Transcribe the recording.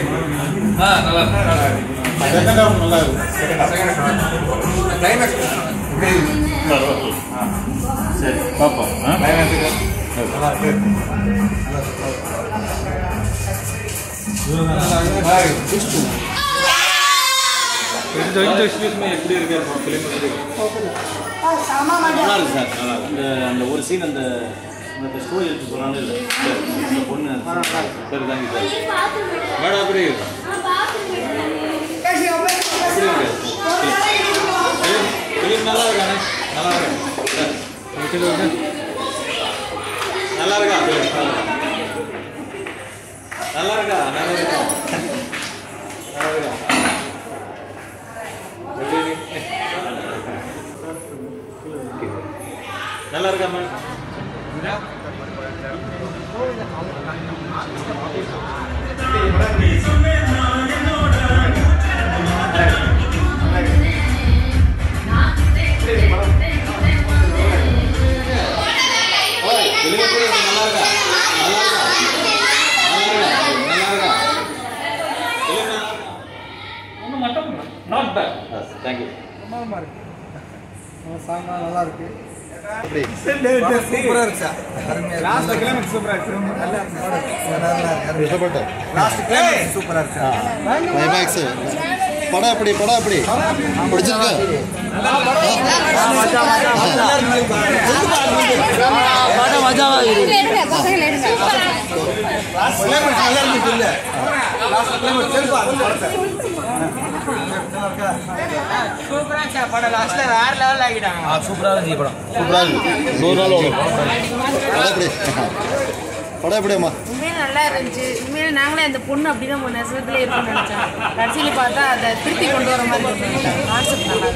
ஆ நல்லா இருக்கு second half நல்லா இருக்கு கிளைமேக்ஸ் சரி பார்ப்போம் ஆ? எப்படி இருக்கு ஃபிலிம் நல்லா இருக்கு சார் நல்லா இருக்கு அந்த அந்த ஒரு சீன் அந்த அந்த ஸ்டோரி எடுத்து சொன்னாங்க இல்லை இந்த பொண்ணு சரி தேங்க்யூ சார் மேடம் எப்படி இருக்கு எப்படி இருக்கு ஃபிலிம் நல்லா இருக்கானே நல்லா இருக்கு சார் உங்க சொல்லுங்க நல்லா இருக்கா film? நல்லா இருக்கா நல்லா இருக்கா நல்லா இருக்கா எப்படி இருக்கு? நல்லா இருக்கா மேம் வெளியே போய் நல்லா இருக்கா நல்லா இருக்கா நல்லா இருக்கா நல்லா இருக்கா ஒன்றும் மட்டும் நாட் பேட் தேங்க்யூ நல்லா இருக்கு எப்படி சூப்பரா இருக்கு சார் அருமையா லாஸ்ட் கிளைமேக்ஸ் சூப்பரா இருக்கு நல்லா இருக்கு இஷ்டப்பட்டேன் லாஸ்ட் கிளைமேக்ஸ் சூப்பரா இருக்கு கிளைமேக்ஸ் படம் எப்படி படம் எப்படி பிடிச்சிருக்கா கிளைமேக்ஸ் நல்லா இருந்துச்சு இல்ல லாஸ்ட் கிளைமேக்ஸ் செல்பா சூப்பராக இருக்கு நூறு நாள் ஓடும் படம் எப்படி படம் எப்படி அம்மா உண்மையிலே நல்லா இருந்துச்சு உண்மையிலே நாங்களே அந்த பொண்ணு அப்படிதான் நெசத்துல இருக்கும்னு நினைச்சோம் கடைசியில் பார்த்தா அதை திருப்பி கொண்டு வர மாதிரி கான்செப்ட் நல்லா